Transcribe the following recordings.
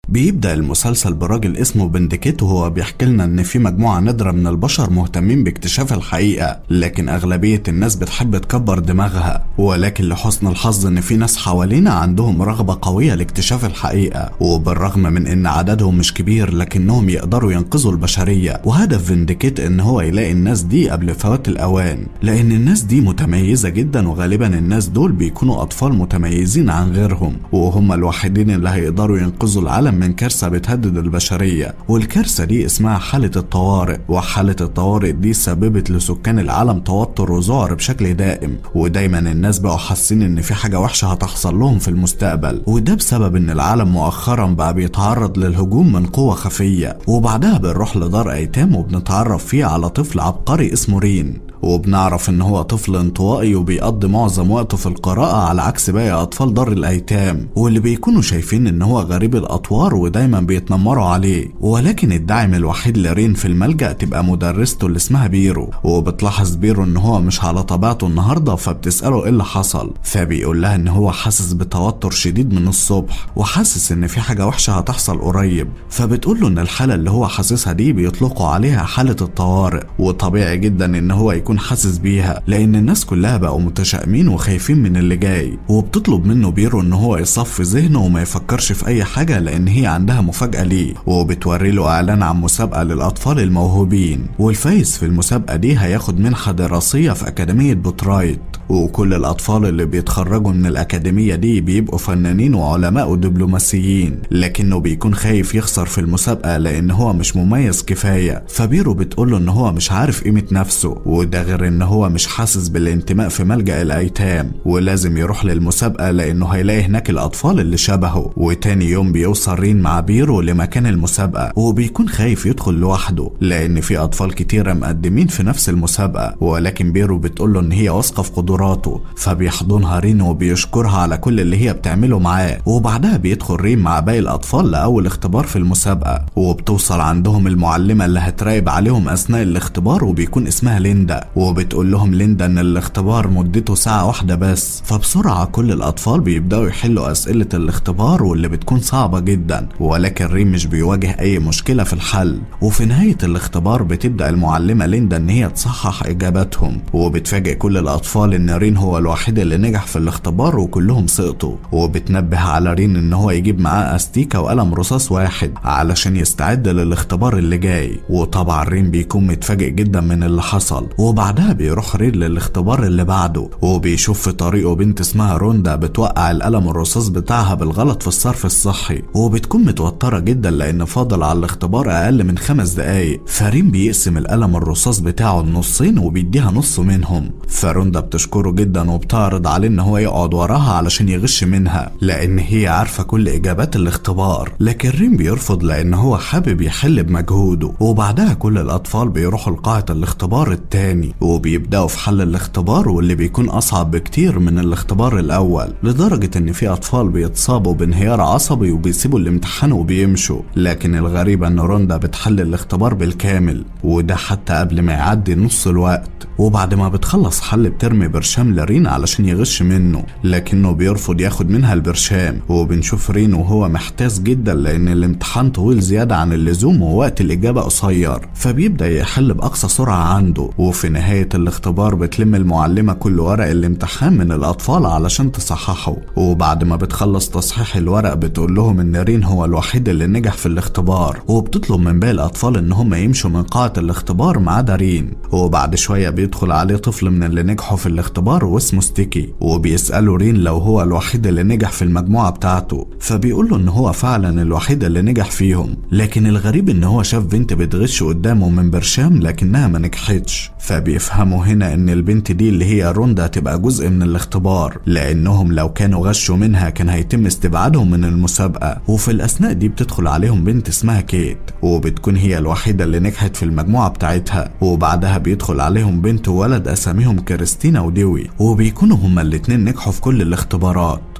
بيبدأ المسلسل براجل اسمه بنديكيت وهو بيحكي لنا ان في مجموعة نادرة من البشر مهتمين باكتشاف الحقيقة لكن اغلبية الناس بتحب تكبر دماغها ولكن لحسن الحظ ان في ناس حوالينا عندهم رغبة قوية لاكتشاف الحقيقة وبالرغم من ان عددهم مش كبير لكنهم يقدروا ينقذوا البشرية وهدف فينديكيت ان هو يلاقي الناس دي قبل فوات الاوان لان الناس دي متميزة جدا وغالبا الناس دول بيكونوا اطفال متميزين عن غيرهم وهم الوحيدين اللي هيقدروا ينقذوا العالم من كارثة بتهدد البشرية والكارثة دي اسمها حالة الطوارئ وحالة الطوارئ دي سببت لسكان العالم توتر وذعر بشكل دائم ودايما الناس بقوا حاسين ان في حاجة وحشة هتحصل لهم في المستقبل وده بسبب ان العالم مؤخرا بقى بيتعرض للهجوم من قوة خفية وبعدها بنروح لدار ايتام وبنتعرف فيه على طفل عبقري اسمه رين وبنعرف ان هو طفل انطوائي وبيقضي معظم وقته في القراءة على عكس باقي اطفال دار الايتام واللي بيكونوا شايفين ان هو غريب الاطوار ودايما بيتنمروا عليه ولكن الداعم الوحيد لرين في الملجأ تبقى مدرسته اللي اسمها بيرو وبتلاحظ بيرو ان هو مش على طبيعته النهارده فبتسأله ايه اللي حصل فبيقول لها ان هو حاسس بتوتر شديد من الصبح وحاسس ان في حاجة وحشة هتحصل قريب فبتقول له ان الحالة اللي هو حاسسها دي بيطلقوا عليها حالة الطوارئ وطبيعي جدا ان هو يكون حاسس بيها لان الناس كلها بقوا متشائمين وخايفين من اللي جاي وبتطلب منه بيرو ان هو يصفي ذهنه وما يفكرش في اي حاجه لان هي عندها مفاجاه ليه وبتوري له اعلان عن مسابقه للاطفال الموهوبين والفايز في المسابقه دي هياخد منحه دراسيه في اكاديميه بوترايت وكل الأطفال اللي بيتخرجوا من الأكاديمية دي بيبقوا فنانين وعلماء ودبلوماسيين لكنه بيكون خايف يخسر في المسابقة لأن هو مش مميز كفاية فبيرو بتقوله إن هو مش عارف قيمة نفسه وده غير إن هو مش حاسس بالانتماء في ملجأ الأيتام ولازم يروح للمسابقة لأنه هيلاقي هناك الأطفال اللي شبهه وتاني يوم بيوصل رين مع بيرو لمكان المسابقة وبيكون خايف يدخل لوحده لأن في أطفال كتيرة مقدمين في نفس المسابقة ولكن بيرو بتقوله إن هي واثقة في قدراته قدراته فبيحضنها رين وبيشكرها على كل اللي هي بتعمله معاه وبعدها بيدخل رين مع باقي الأطفال لأول اختبار في المسابقة وبتوصل عندهم المعلمة اللي هتراقب عليهم أثناء الاختبار وبيكون اسمها ليندا وبتقول لهم ليندا إن الاختبار مدته ساعة واحدة بس فبسرعة كل الأطفال بيبدأوا يحلوا أسئلة الاختبار واللي بتكون صعبة جدا ولكن رين مش بيواجه أي مشكلة في الحل وفي نهاية الاختبار بتبدأ المعلمة ليندا إن هي تصحح إجاباتهم وبتفاجئ كل الأطفال إن رين هو الوحيد اللي نجح في الاختبار وكلهم سقطوا وبتنبه على رين ان هو يجيب معاه استيكة وقلم رصاص واحد علشان يستعد للاختبار اللي جاي وطبعا رين بيكون متفاجئ جدا من اللي حصل وبعدها بيروح رين للاختبار اللي بعده وبيشوف في طريقه بنت اسمها روندا بتوقع القلم الرصاص بتاعها بالغلط في الصرف الصحي وبتكون متوترة جدا لان فاضل على الاختبار اقل من خمس دقايق فرين بيقسم القلم الرصاص بتاعه النصين وبيديها نص منهم فروندا بتشكره جدا وبتعرض عليه ان هو يقعد وراها علشان يغش منها لان هي عارفه كل اجابات الاختبار لكن ريم بيرفض لان هو حابب يحل بمجهوده وبعدها كل الاطفال بيروحوا لقاعه الاختبار التاني وبيبداوا في حل الاختبار واللي بيكون اصعب بكتير من الاختبار الاول لدرجه ان في اطفال بيتصابوا بانهيار عصبي وبيسيبوا الامتحان وبيمشوا لكن الغريب ان روندا بتحل الاختبار بالكامل وده حتى قبل ما يعدي نص الوقت وبعد ما بتخلص حل بترمي برشام لرين علشان يغش منه لكنه بيرفض ياخد منها البرشام وبنشوف رين وهو محتاس جدا لان الامتحان طويل زيادة عن اللزوم ووقت الاجابة قصير فبيبدأ يحل باقصى سرعة عنده وفي نهاية الاختبار بتلم المعلمة كل ورق الامتحان من الاطفال علشان تصححه وبعد ما بتخلص تصحيح الورق بتقول لهم ان رين هو الوحيد اللي نجح في الاختبار وبتطلب من باقي الاطفال ان هم يمشوا من قاعة الاختبار ما عدا رين وبعد شوية بيدخل عليه طفل من اللي نجحوا في الاختبار واسمه ستيكي وبيسأله رين لو هو الوحيد اللي نجح في المجموعة بتاعته فبيقول له ان هو فعلا الوحيد اللي نجح فيهم لكن الغريب ان هو شاف بنت بتغش قدامه من برشام لكنها ما نجحتش فبيفهموا هنا ان البنت دي اللي هي روندا تبقى جزء من الاختبار لانهم لو كانوا غشوا منها كان هيتم استبعادهم من المسابقة وفي الاثناء دي بتدخل عليهم بنت اسمها كيت وبتكون هي الوحيدة اللي نجحت في المجموعة بتاعتها وبعدها بيدخل عليهم بنت وولد اساميهم كريستينا وديوي وبيكونوا هما الاتنين نجحوا في كل الاختبارات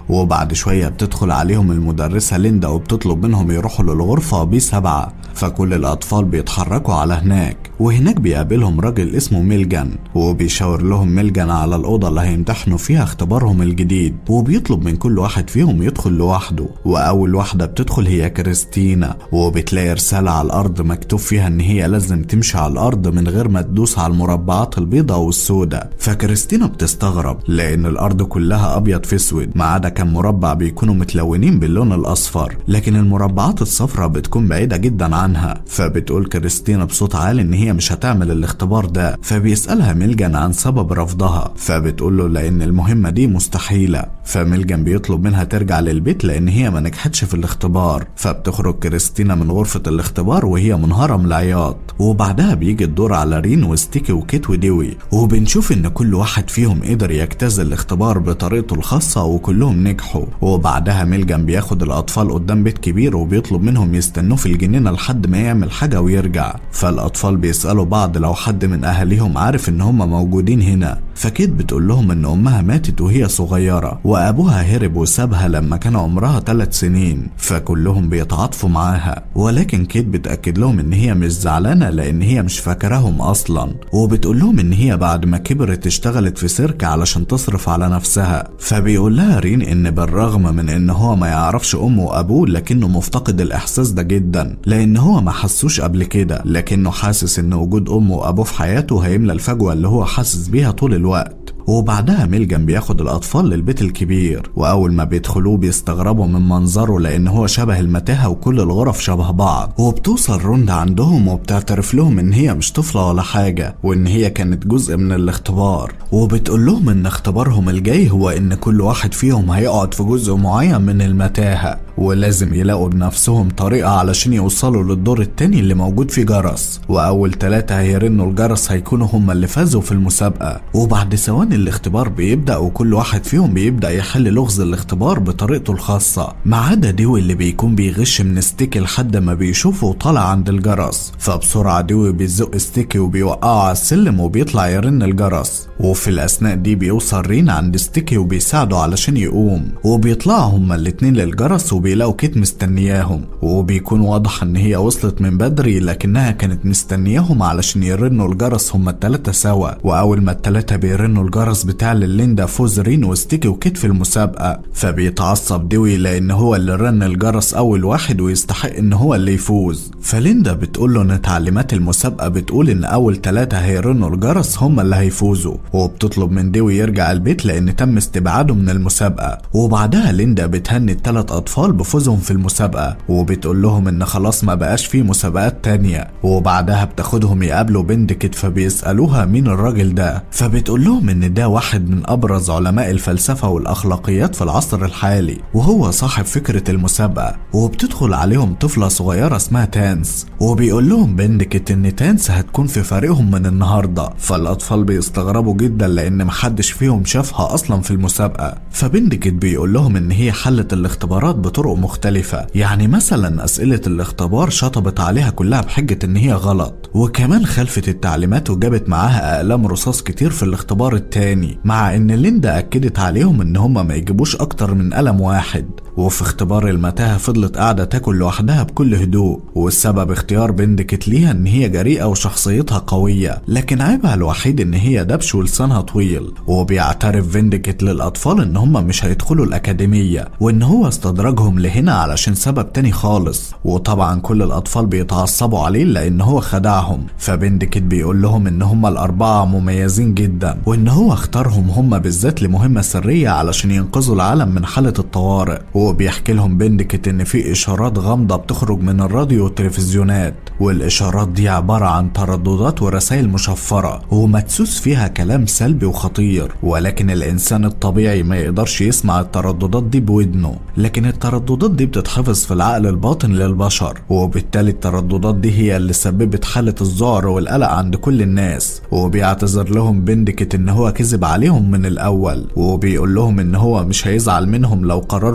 وبعد شوية بتدخل عليهم المدرسة ليندا وبتطلب منهم يروحوا للغرفة بي سبعة فكل الأطفال بيتحركوا على هناك وهناك بيقابلهم راجل اسمه ميلجان وبيشاور لهم ميلجان على الأوضة اللي هيمتحنوا فيها اختبارهم الجديد وبيطلب من كل واحد فيهم يدخل لوحده وأول واحدة بتدخل هي كريستينا وبتلاقي رسالة على الأرض مكتوب فيها إن هي لازم تمشي على الأرض من غير ما تدوس على المربعات البيضاء والسوداء فكريستينا بتستغرب لأن الأرض كلها أبيض في أسود ما عدا كم مربع بيكونوا متلونين باللون الأصفر لكن المربعات الصفراء بتكون بعيدة جدا عنها فبتقول كريستينا بصوت عالي إن هي مش هتعمل الاختبار ده فبيسألها ميلجان عن سبب رفضها فبتقول له لأن المهمة دي مستحيلة فميلجان بيطلب منها ترجع للبيت لأن هي ما نجحتش في الاختبار فبتخرج كريستينا من غرفة الاختبار وهي منهارة من العياط وبعدها بيجي الدور على رين وستيكي وكيت وديوي وبنشوف إن كل واحد فيهم قدر يجتاز الاختبار بطريقته الخاصة وكلهم نجحوا وبعدها ميلجان بياخد الأطفال قدام بيت كبير وبيطلب منهم يستنوه في الجنينة لحد ما يعمل حاجة ويرجع فالأطفال بيسألوا بعض لو حد من أهاليهم عارف إن هم موجودين هنا فكيت بتقول لهم إن أمها ماتت وهي صغيرة وأبوها هرب وسابها لما كان عمرها ثلاث سنين فكلهم بيتعاطفوا معاها ولكن كيت بتأكد لهم إن هي مش زعلانة لأن هي مش فاكراهم أصلا وبتقول لهم إن هي بعد ما كبرت اشتغلت في سيرك علشان تصرف على نفسها فبيقول لها رين إن بالرغم من إن هو ما يعرفش أمه وأبوه لكنه مفتقد الإحساس ده جدا لأن هو ما حسوش قبل كده لكنه حاسس إن وجود أمه وأبوه في حياته هيملى الفجوة اللي هو حاسس بيها طول الوقت وبعدها ميلجان بياخد الأطفال للبيت الكبير وأول ما بيدخلوه بيستغربوا من منظره لأن هو شبه المتاهة وكل الغرف شبه بعض وبتوصل روند عندهم وبتعترف لهم إن هي مش طفلة ولا حاجة وإن هي كانت جزء من الاختبار وبتقول لهم إن اختبارهم الجاي هو إن كل واحد فيهم هيقعد في جزء معين من المتاهة ولازم يلاقوا بنفسهم طريقة علشان يوصلوا للدور التاني اللي موجود فيه جرس وأول ثلاثة هيرنوا الجرس هيكونوا هم اللي فازوا في المسابقة وبعد ثواني الاختبار بيبدأ وكل واحد فيهم بيبدأ يحل لغز الاختبار بطريقته الخاصة ما عدا ديوي اللي بيكون بيغش من ستيكي لحد ما بيشوفه طالع عند الجرس فبسرعة ديوي بيزق ستيكي وبيوقعه على السلم وبيطلع يرن الجرس وفي الأثناء دي بيوصل رين عند ستيكي وبيساعده علشان يقوم وبيطلعوا هما الاتنين للجرس وبيلاقوا كيت مستنياهم وبيكون واضح ان هي وصلت من بدري لكنها كانت مستنياهم علشان يرنوا الجرس هما التلاتة سوا واول ما التلاتة بيرنوا الجرس بتاع ليندا فوز رين وستيكي وكيت في المسابقة فبيتعصب دوي لان هو اللي رن الجرس اول واحد ويستحق ان هو اللي يفوز فليندا بتقول له ان تعليمات المسابقة بتقول ان اول تلاتة هيرنوا الجرس هما اللي هيفوزوا وبتطلب من ديوي يرجع البيت لان تم استبعاده من المسابقة وبعدها ليندا بتهني التلات اطفال بفوزهم في المسابقة وبتقول لهم ان خلاص ما بقاش في مسابقات تانية وبعدها بتاخدهم يقابلوا بندكت فبيسألوها مين الراجل ده فبتقول لهم ان ده واحد من ابرز علماء الفلسفة والاخلاقيات في العصر الحالي وهو صاحب فكرة المسابقة وبتدخل عليهم طفلة صغيرة اسمها تانس وبيقول لهم بندكت ان تانس هتكون في فريقهم من النهاردة فالاطفال بيستغربوا جدا لان محدش فيهم شافها اصلا في المسابقة فبندكت بيقول لهم ان هي حلت الاختبارات بطرق مختلفة يعني مثلا اسئلة الاختبار شطبت عليها كلها بحجة ان هي غلط وكمان خلفت التعليمات وجابت معاها اقلام رصاص كتير في الاختبار التاني مع ان ليندا اكدت عليهم ان هما ما يجيبوش اكتر من قلم واحد وفي اختبار المتاهة فضلت قاعدة تاكل لوحدها بكل هدوء والسبب اختيار بندكت ليها ان هي جريئة وشخصيتها قوية لكن عيبها الوحيد ان هي دبش ولسانها طويل وبيعترف فيندكت للاطفال ان هم مش هيدخلوا الاكاديمية وان هو استدرجهم لهنا علشان سبب تاني خالص وطبعا كل الاطفال بيتعصبوا عليه لان هو خدعهم فبندكت بيقول لهم ان هم الاربعة مميزين جدا وان هو اختارهم هم بالذات لمهمة سرية علشان ينقذوا العالم من حالة الطوارئ وبيحكي لهم بندكت ان في اشارات غامضة بتخرج من الراديو والتلفزيونات والاشارات دي عبارة عن ترددات ورسائل مشفرة ومدسوس فيها كلام سلبي وخطير ولكن الانسان الطبيعي ما يقدرش يسمع الترددات دي بودنه لكن الترددات دي بتتحفظ في العقل الباطن للبشر وبالتالي الترددات دي هي اللي سببت حالة الذعر والقلق عند كل الناس وبيعتذر لهم بندكت ان هو كذب عليهم من الاول وبيقول لهم ان هو مش هيزعل منهم لو قرروا ان هم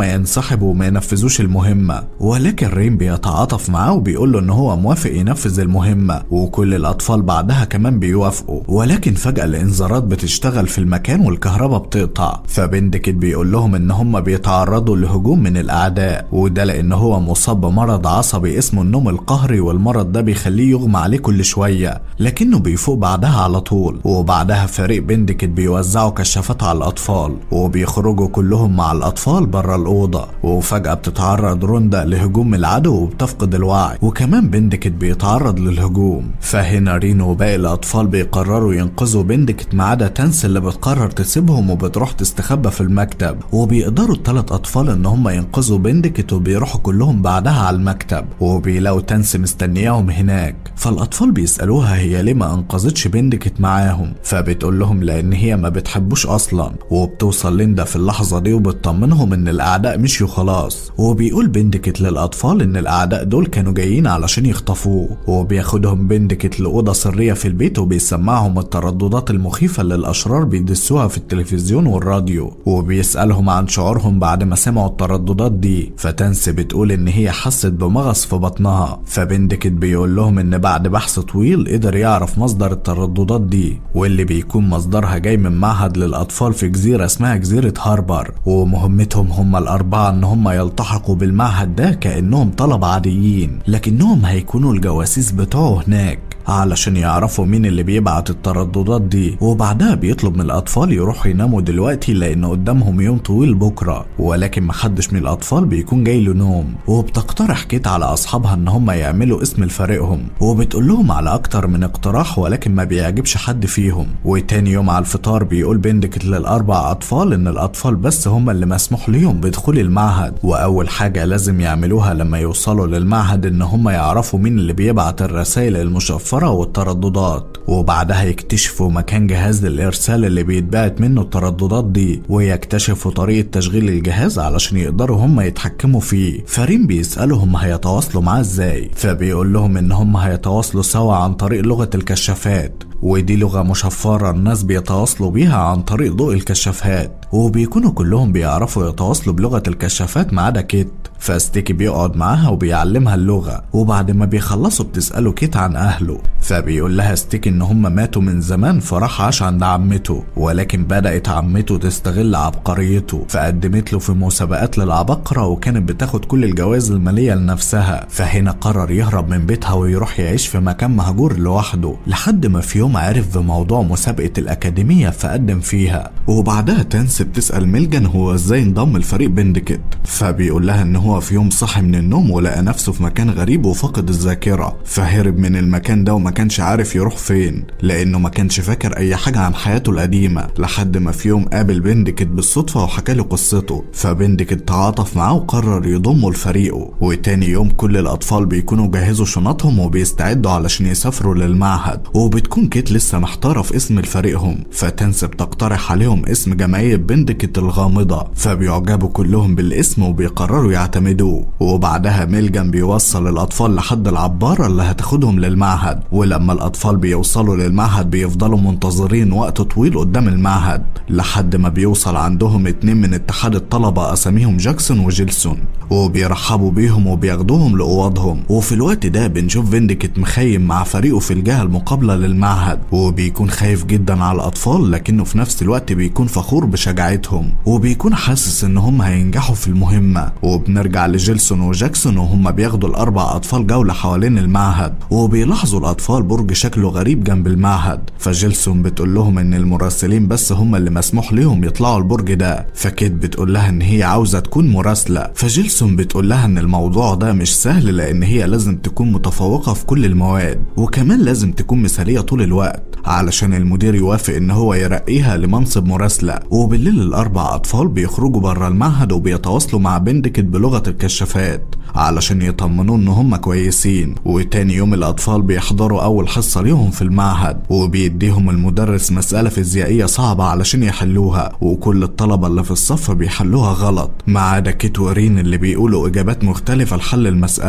هم ينسحبوا وما ينفذوش المهمة ولكن رين بيتعاطف معاه وبيقول له ان هو موافق ينفذ المهمة وكل الاطفال بعدها كمان بيوافقوا ولكن فجأة الانذارات بتشتغل في المكان والكهرباء بتقطع فبندكت بيقول لهم ان هم بيتعرضوا لهجوم من الاعداء وده لان هو مصاب بمرض عصبي اسمه النوم القهري والمرض ده بيخليه يغمى عليه كل شوية لكنه بيفوق بعدها على طول وبعدها فريق بندكت بيوزعوا كشافات على الاطفال وبيخرجوا كلهم مع الاطفال بره الاوضة وفجأة بتتعرض روندا لهجوم العدو وبتفقد الوعي وكمان بندكت بيتعرض للهجوم فهنا رينو وباقي الاطفال بيقرروا ينقذوا بندكت ما عدا تانس اللي بتقرر تسيبهم وبتروح تستخبى في المكتب وبيقدروا الثلاث اطفال ان هم ينقذوا بندكت وبيروحوا كلهم بعدها على المكتب وبيلاقوا تانس مستنياهم هناك فالاطفال بيسالوها هي ليه ما انقذتش بندكت معاهم فبتقول لهم لان هي ما بتحبوش اصلا وبتوصل ليندا في اللحظه دي وبتطمنهم ان الاعداء مشيوا خلاص وبيقول بندكت للاطفال ان الاعداء دول كانوا جايين علشان يخطفوه وبياخدهم بندكت لاوضه سريه في البيت وبيسمعهم الترددات المخيفه اللي الاشرار بيدسوها في التلفزيون والراديو وبيسالهم عن شعورهم بعد ما سمعوا الترددات دي فتنس بتقول ان هي حست بمغص في بطنها فبندكت بيقول لهم ان بعد بحث طويل قدر يعرف مصدر الترددات دي واللي بيكون مصدرها جاي من معهد للاطفال في جزيره اسمها جزيره هاربر ومهمتهم هم الاربعه ان هم يلتحقوا بالمعهد ده كانهم طلبه عاديين لكنهم هيكونوا الجواسيس بتوعه هناك علشان يعرفوا مين اللي بيبعت الترددات دي وبعدها بيطلب من الأطفال يروحوا يناموا دلوقتي لأن قدامهم يوم طويل بكرة ولكن محدش من الأطفال بيكون جاي له نوم وبتقترح كيت على أصحابها إن هم يعملوا اسم لفريقهم وبتقول لهم على أكتر من اقتراح ولكن ما بيعجبش حد فيهم وتاني يوم على الفطار بيقول بندكت للأربع أطفال إن الأطفال بس هم اللي مسموح ليهم بدخول المعهد وأول حاجة لازم يعملوها لما يوصلوا للمعهد إن هم يعرفوا مين اللي بيبعت الرسائل المشفرة والترددات وبعدها يكتشفوا مكان جهاز الإرسال اللي بيتبعت منه الترددات دي ويكتشفوا طريقة تشغيل الجهاز علشان يقدروا هم يتحكموا فيه فريم بيسألوا هم هيتواصلوا معاه ازاي فبيقول لهم ان هم هيتواصلوا سوا عن طريق لغة الكشافات ودي لغة مشفرة الناس بيتواصلوا بيها عن طريق ضوء الكشافات وبيكونوا كلهم بيعرفوا يتواصلوا بلغة الكشافات ما عدا كيت فستيكي بيقعد معاها وبيعلمها اللغة وبعد ما بيخلصوا بتسأله كيت عن أهله فبيقول لها ستيكي إن هم ماتوا من زمان فراح عاش عند عمته ولكن بدأت عمته تستغل عبقريته فقدمت له في مسابقات للعباقرة وكانت بتاخد كل الجوائز المالية لنفسها فهنا قرر يهرب من بيتها ويروح يعيش في مكان مهجور لوحده لحد ما في يوم عرف بموضوع مسابقة الأكاديمية فقدم فيها وبعدها تنس بتسأل ميلجان هو ازاي انضم لفريق بندكت فبيقول لها ان هو في يوم صحي من النوم ولقى نفسه في مكان غريب وفقد الذاكرة فهرب من المكان ده وما كانش عارف يروح فين لانه ما كانش فاكر اي حاجة عن حياته القديمة لحد ما في يوم قابل بندكت بالصدفة وحكى له قصته فبندكت تعاطف معاه وقرر يضمه لفريقه وتاني يوم كل الاطفال بيكونوا جهزوا شنطهم وبيستعدوا علشان يسافروا للمعهد وبتكون كيت لسه محتارة في اسم لفريقهم فتنس بتقترح عليهم اسم جمعية بندكت الغامضة فبيعجبوا كلهم بالاسم وبيقرروا يعتمدوه وبعدها ميلجان بيوصل الأطفال لحد العبارة اللي هتاخدهم للمعهد ولما الأطفال بيوصلوا للمعهد بيفضلوا منتظرين وقت طويل قدام المعهد لحد ما بيوصل عندهم اتنين من اتحاد الطلبة أساميهم جاكسون وجيلسون وبيرحبوا بيهم وبياخدوهم لأوضهم وفي الوقت ده بنشوف فينديكت مخيم مع فريقه في الجهة المقابلة للمعهد وبيكون خايف جدا على الأطفال لكنه في نفس الوقت بيكون فخور بشجاعتهم وبيكون حاسس إن هم هينجحوا في المهمة وبنرجع لجيلسون وجاكسون وهم بياخدوا الأربع أطفال جولة حوالين المعهد وبيلاحظوا الأطفال برج شكله غريب جنب المعهد فجيلسون بتقول لهم إن المراسلين بس هم اللي مسموح ليهم يطلعوا البرج ده فكيت بتقول لها إن هي عاوزة تكون مراسلة فجيلسون بتقول لها إن الموضوع ده مش سهل لأن هي لازم تكون متفوقة في كل المواد وكمان لازم تكون مثالية طول الوقت علشان المدير يوافق ان هو يرقيها لمنصب مراسلة وبالليل الاربع اطفال بيخرجوا بره المعهد وبيتواصلوا مع بندكت بلغة الكشافات علشان يطمنوا ان هم كويسين وتاني يوم الاطفال بيحضروا اول حصة ليهم في المعهد وبيديهم المدرس مسألة فيزيائية صعبة علشان يحلوها وكل الطلبة اللي في الصف بيحلوها غلط ما عدا كيت ورين اللي بيقولوا اجابات مختلفة لحل المسألة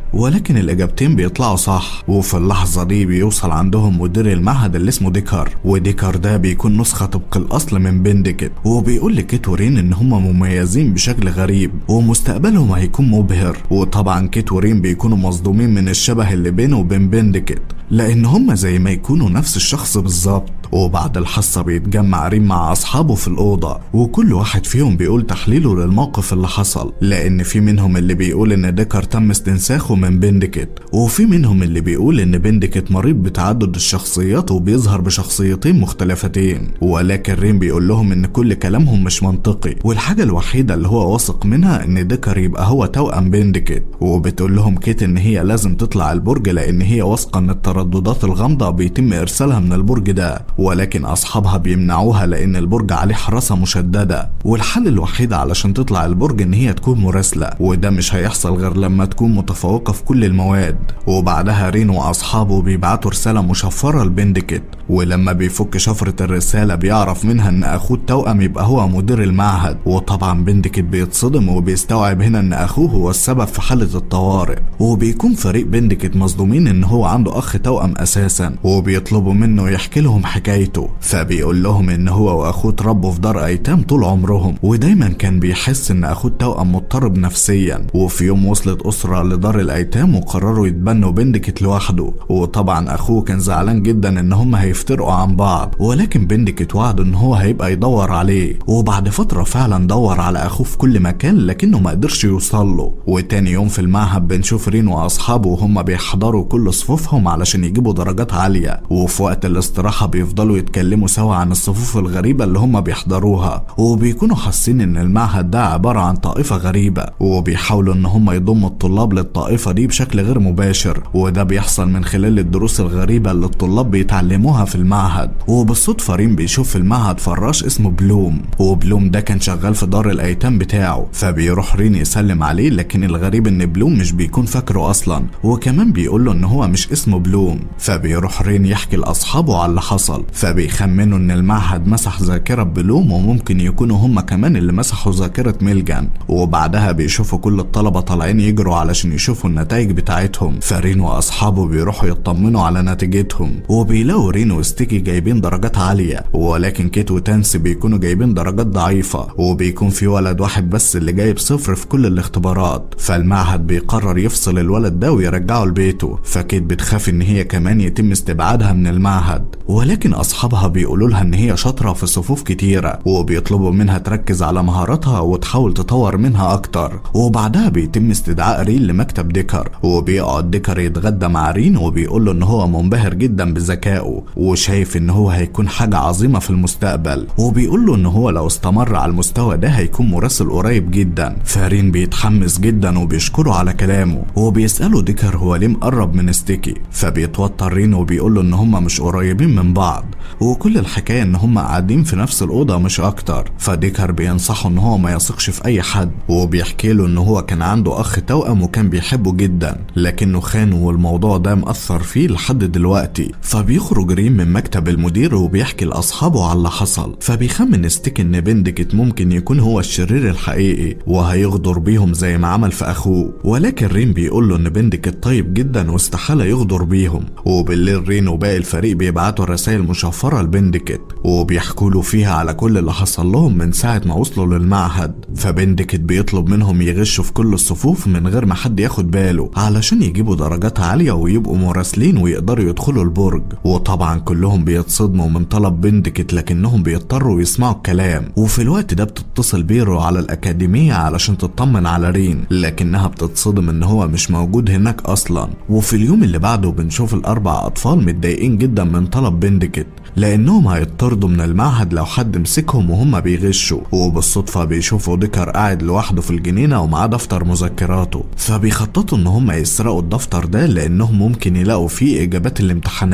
ولكن الإجابتين بيطلعوا صح وفي اللحظة دي بيوصل عندهم مدير المعهد اللي اسمه ديكر وديكر ده بيكون نسخة طبق الأصل من بندكت وبيقول لكيت ورين إن هم مميزين بشكل غريب ومستقبلهم هيكون مبهر وطبعا كيت ورين بيكونوا مصدومين من الشبه اللي بينه وبين بندكت لأن هم زي ما يكونوا نفس الشخص بالظبط وبعد الحصة بيتجمع ريم مع أصحابه في الأوضة وكل واحد فيهم بيقول تحليله للموقف اللي حصل لأن في منهم اللي بيقول إن ديكر تم استنساخه من بندكت وفي منهم اللي بيقول إن بندكت مريض بتعدد الشخصيات وبيظهر بشخصيتين مختلفتين ولكن ريم بيقول لهم إن كل كلامهم مش منطقي والحاجة الوحيدة اللي هو واثق منها إن ديكر يبقى هو توأم بندكت وبتقول لهم كيت إن هي لازم تطلع البرج لأن هي واثقة إن الترددات الغامضة بيتم إرسالها من البرج ده ولكن أصحابها بيمنعوها لأن البرج عليه حراسة مشددة والحل الوحيد علشان تطلع البرج إن هي تكون مراسلة وده مش هيحصل غير لما تكون متفوقة في كل المواد وبعدها رين وأصحابه بيبعتوا رسالة مشفرة لبندكت ولما بيفك شفرة الرسالة بيعرف منها إن أخوه التوأم يبقى هو مدير المعهد وطبعا بندكت بيتصدم وبيستوعب هنا إن أخوه هو السبب في حالة الطوارئ وبيكون فريق بندكت مصدومين إن هو عنده أخ توأم أساسا وبيطلبوا منه يحكي لهم حكايته فبيقول لهم إن هو وأخوه اتربوا في دار أيتام طول عمرهم ودايما كان بيحس إن أخوه التوأم مضطرب نفسيا وفي يوم وصلت أسرة لدار الأيتام وقرروا يتبنوا بندكت لوحده وطبعا أخوه كان زعلان جدا إن هم هيفترقوا عن بعض ولكن بندكت وعده إن هو هيبقى يدور عليه وبعد فترة فعلا دور على أخوه في كل مكان لكنه ما قدرش يوصل له وتاني يوم في المعهد بنشوف رين وأصحابه وهم بيحضروا كل صفوفهم علشان يجيبوا درجات عالية وفي وقت الاستراحة بيفضلوا يتكلموا سوا عن الصفوف الغريبة اللي هم بيحضروها وبيكونوا حاسين إن المعهد ده عبارة عن طائفة غريبة وبيحاولوا إن هم يضموا الطلاب للطائفة دي بشكل غير مباشر وده بيحصل من خلال الدروس الغريبة اللي الطلاب بيتعلموها في المعهد وبالصدفة ريم بيشوف في المعهد فراش اسمه بلوم وبلوم ده كان شغال في دار الأيتام بتاعه فبيروح رين يسلم عليه لكن الغريب إن بلوم مش بيكون فاكره أصلا وكمان بيقول له إن هو مش اسمه بلوم فبيروح رين يحكي لأصحابه على اللي حصل فبيخمنوا إن المعهد مسح ذاكرة بلوم وممكن يكونوا هم كمان اللي مسحوا ذاكرة ميلجان وبعدها بيشوفوا كل الطلبة طالعين يجروا علشان يشوفوا النتائج بتاعتهم فرين وأصحابه بيروحوا يطمنوا على نتيجتهم وبيلاقوا رين وستيكي جايبين درجات عالية ولكن كيت وتانس بيكونوا جايبين درجات ضعيفة وبيكون في ولد واحد بس اللي جايب صفر في كل الاختبارات فالمعهد بيقرر يفصل الولد ده ويرجعه لبيته فكيت بتخاف ان هي كمان يتم استبعادها من المعهد ولكن اصحابها بيقولوا لها ان هي شاطرة في صفوف كتيرة وبيطلبوا منها تركز على مهاراتها وتحاول تطور منها اكتر وبعدها بيتم استدعاء رين لمكتب ديكر وبيقعد ديكر يتغدى مع رين وبيقول له ان هو منبهر جدا بذكائه وشايف ان هو هيكون حاجة عظيمة في المستقبل وبيقول له ان هو لو استمر على المستوى ده هيكون مراسل قريب جدا فرين بيتحمس جدا وبيشكره على كلامه وبيسأله ديكر هو ليه مقرب من ستيكي فبيتوتر رين وبيقول له ان هما مش قريبين من بعض وكل الحكاية ان هما قاعدين في نفس الأوضة مش أكتر فديكر بينصحه ان هو ما يثقش في أي حد وبيحكي له ان هو كان عنده أخ توأم وكان بيحبه جدا لكنه خانه والموضوع ده مأثر فيه لحد دلوقتي فبيخرج رين من مكتب المدير وبيحكي لأصحابه على اللي حصل فبيخمن ستيك ان بندكت ممكن يكون هو الشرير الحقيقي وهيغدر بيهم زي ما عمل في أخوه ولكن رين بيقول له ان بندكت طيب جدا واستحالة يغدر بيهم وبالليل رين وباقي الفريق بيبعتوا رسائل مشفرة لبندكت وبيحكوا له فيها على كل اللي حصل لهم من ساعة ما وصلوا للمعهد فبندكت بيطلب منهم يغشوا في كل الصفوف من غير ما حد ياخد باله علشان يجيبوا درجات عالية ويبقوا مراسلين ويقدروا يدخلوا البرج وطبعا كلهم بيتصدموا من طلب بندكت لكنهم بيضطروا يسمعوا الكلام وفي الوقت ده بتتصل بيرو على الأكاديمية علشان تطمن على رين لكنها بتتصدم ان هو مش موجود هناك اصلا وفي اليوم اللي بعده بنشوف الاربع اطفال متضايقين جدا من طلب بندكت لانهم هيطردوا من المعهد لو حد مسكهم وهم بيغشوا وبالصدفة بيشوفوا ديكر قاعد لوحده في الجنينة ومعاه دفتر مذكراته فبيخططوا ان هم يسرقوا الدفتر ده لانهم ممكن يلاقوا فيه اجابات الامتحانات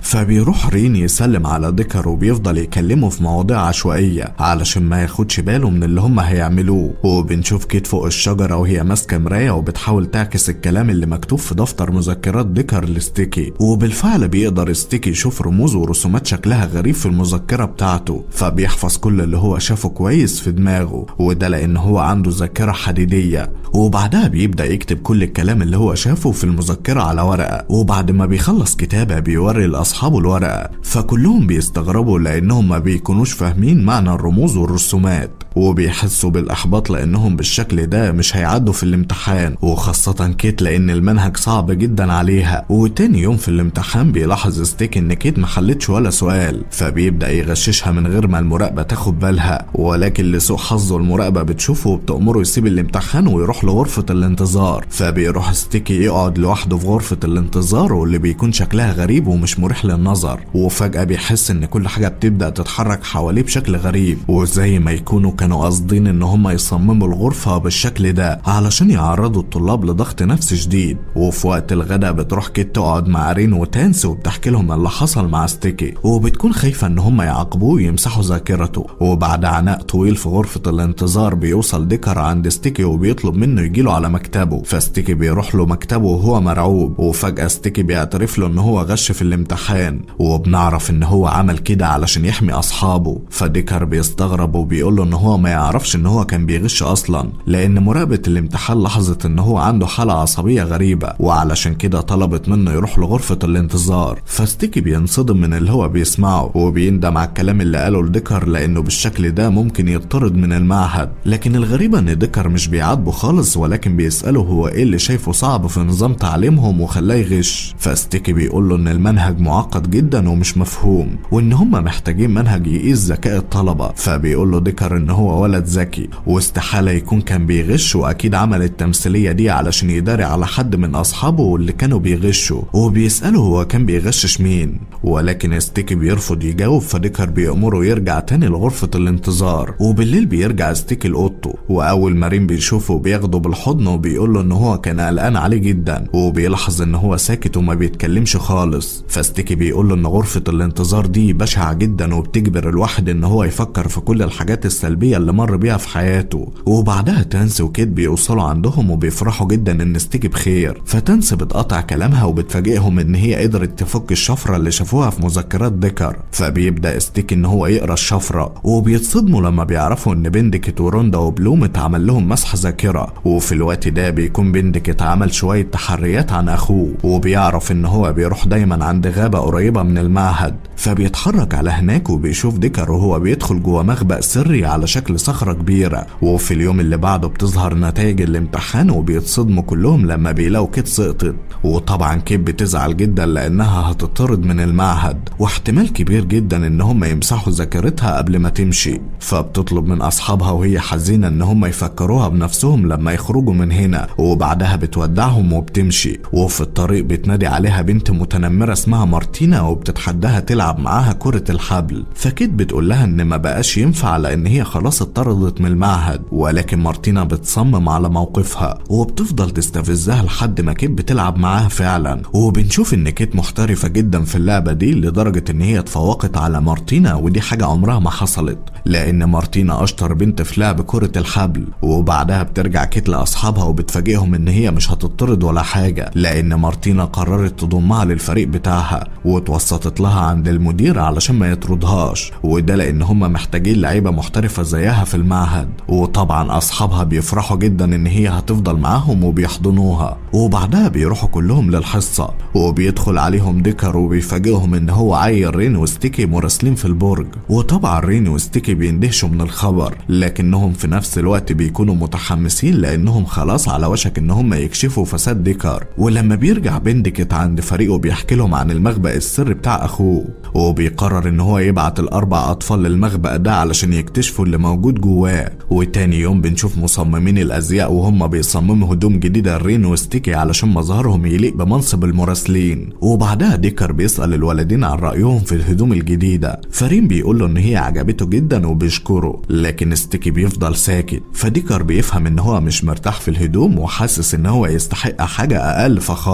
فبيروح رين يسلم على ديكر وبيفضل يكلمه في مواضيع عشوائية علشان ما ياخدش باله من اللي هم هيعملوه وبنشوف كيت فوق الشجرة وهي ماسكة مراية وبتحاول تعكس الكلام اللي مكتوب في دفتر مذكرات ديكر لستيكي وبالفعل بيقدر ستيكي يشوف رموز ورسومات شكلها غريب في المذكرة بتاعته فبيحفظ كل اللي هو شافه كويس في دماغه وده لأن هو عنده ذاكرة حديدية وبعدها بيبدأ يكتب كل الكلام اللي هو شافه في المذكرة على ورقة وبعد ما بيخلص كتابة بيوري لأصحابه الورقة فكلهم بيستغربوا لأنهم ما بيكونوش فاهمين معنى الرموز والرسومات وبيحسوا بالإحباط لأنهم بالشكل ده مش هيعدوا في الامتحان وخاصة كيت لأن المنهج صعب جدا عليها وتاني يوم في الامتحان بيلاحظ ستيك إن كيت ما حلتش ولا سؤال فبيبدأ يغششها من غير ما المراقبة تاخد بالها ولكن لسوء حظه المراقبة بتشوفه وبتأمره يسيب الامتحان ويروح لغرفة الانتظار فبيروح ستيكي يقعد لوحده في غرفة الانتظار واللي بيكون شكلها غريب ومش مريح للنظر وفجأة بيحس إن كل حاجة بتبدأ تتحرك حواليه بشكل غريب وزي ما يكونوا كانوا قاصدين ان هم يصمموا الغرفة بالشكل ده علشان يعرضوا الطلاب لضغط نفسي شديد وفي وقت الغداء بتروح كيت تقعد مع رين وتانس وبتحكي لهم اللي حصل مع ستيكي وبتكون خايفة ان هم يعاقبوه ويمسحوا ذاكرته وبعد عناء طويل في غرفة الانتظار بيوصل ديكر عند ستيكي وبيطلب منه يجيله على مكتبه فستيكي بيروح له مكتبه وهو مرعوب وفجأة ستيكي بيعترف له ان هو غش في الامتحان وبنعرف ان هو عمل كده علشان يحمي اصحابه فديكر بيستغرب وبيقول له ان هو ما يعرفش ان هو كان بيغش اصلا لان مراقبة الامتحان لاحظت ان هو عنده حالة عصبية غريبة وعلشان كده طلبت منه يروح لغرفة الانتظار فستيكي بينصدم من اللي هو بيسمعه وبيندم على الكلام اللي قاله لديكر لانه بالشكل ده ممكن يطرد من المعهد لكن الغريبة ان ديكر مش بيعاتبه خالص ولكن بيسأله هو ايه اللي شايفه صعب في نظام تعليمهم وخلاه يغش فستيكي بيقول له ان المنهج معقد جدا ومش مفهوم وان هم محتاجين منهج يقيس ذكاء الطلبة فبيقول له ديكر ان هو ولد ذكي واستحالة يكون كان بيغش واكيد عمل التمثيلية دي علشان يداري على حد من اصحابه اللي كانوا بيغشوا وبيسأله هو كان بيغشش مين ولكن ستيكي بيرفض يجاوب فديكر بيأمره يرجع تاني لغرفة الانتظار وبالليل بيرجع ستيكي لأوضته وأول ما رين بيشوفه بياخده بالحضن وبيقول له إن هو كان قلقان عليه جدا وبيلاحظ إن هو ساكت وما بيتكلمش خالص فستيكي بيقول له إن غرفة الانتظار دي بشعة جدا وبتجبر الواحد إن هو يفكر في كل الحاجات السلبية اللي مر بيها في حياته وبعدها تانس وكيت بيوصلوا عندهم وبيفرحوا جدا إن ستيكي بخير فتانس بتقطع كلامها وبتفاجئهم إن هي قدرت تفك الشفرة اللي شافوها في مذكرات ديكر فبيبدأ ستيكي إن هو يقرا الشفرة وبيتصدموا لما بيعرفوا إن بندكت وروندا وبلوم اتعمل لهم مسح ذاكرة وفي الوقت ده بيكون بندكت عمل شوية تحريات عن أخوه وبيعرف إن هو بيروح دايما عند غابة قريبة من المعهد فبيتحرك على هناك وبيشوف ديكر وهو بيدخل جوه مخبأ سري على شكل صخرة كبيرة وفي اليوم اللي بعده بتظهر نتائج الامتحان وبيتصدموا كلهم لما بيلاقوا كيت سقطت وطبعا كيت بتزعل جدا لأنها هتطرد من المعهد واحتمال كبير جدا إن هم يمسحوا ذاكرتها قبل ما تمشي فبتطلب من أصحابها وهي حزينة إن هم يفكروها بنفسهم لما يخرجوا من هنا وبعدها بتودعهم وبتمشي وفي الطريق بتنادي عليها بنت متنمرة اسمها مارتينا وبتتحداها تلعب معاها كرة الحبل فكيت بتقول لها إن ما بقاش ينفع لأن هي خلاص اتطردت من المعهد ولكن مارتينا بتصمم على موقفها وبتفضل تستفزها لحد ما كيت بتلعب معاها فعلا وبنشوف إن كيت محترفة جدا في اللعبة دي لدرجة إن هي اتفوقت على مارتينا ودي حاجة عمرها ما حصلت لأن مارتينا أشطر بنت في لعب كرة الحبل وبعدها بترجع كيت لأصحابها وبتفاجئهم إن هي مش هتطرد ولا حاجة لأن مارتينا قررت تضمها للفريق بتاعها واتوسطت لها عند المدير علشان ما يطردهاش وده لأن هما محتاجين لعيبة محترفة زيها في المعهد وطبعا أصحابها بيفرحوا جدا إن هي هتفضل معاهم وبيحضنوها وبعدها بيروحوا كلهم للحصة وبيدخل عليهم ديكر وبيفاجئهم إن هو عيل رين وستيكي مراسلين في البرج وطبعا رين وستيكي بيندهشوا من الخبر لكنهم في نفس الوقت بيكونوا متحمسين لأنهم خلاص على وشك إن هم يكشفوا فساد ديكر ولما بيرجع بندكت عند فريقه بيحكي لهم عن المخبأ السري بتاع أخوه وبيقرر إن هو يبعت الأربع أطفال للمخبأ ده علشان يكتشفوا اللي موجود جواه وتاني يوم بنشوف مصممين الأزياء وهم بيصمموا هدوم جديدة لرين وستيكي علشان مظهرهم يليق بمنصب المراسلين وبعدها ديكر بيسأل الولدين عن رأيهم في الهدوم الجديدة فرين بيقول له إن هي عجبته جدا وبيشكره لكن ستيكي بيفضل ساكت فديكر بيفهم إن هو مش مرتاح في الهدوم وحاسس إن هو يستحق حاجة أقل فخامة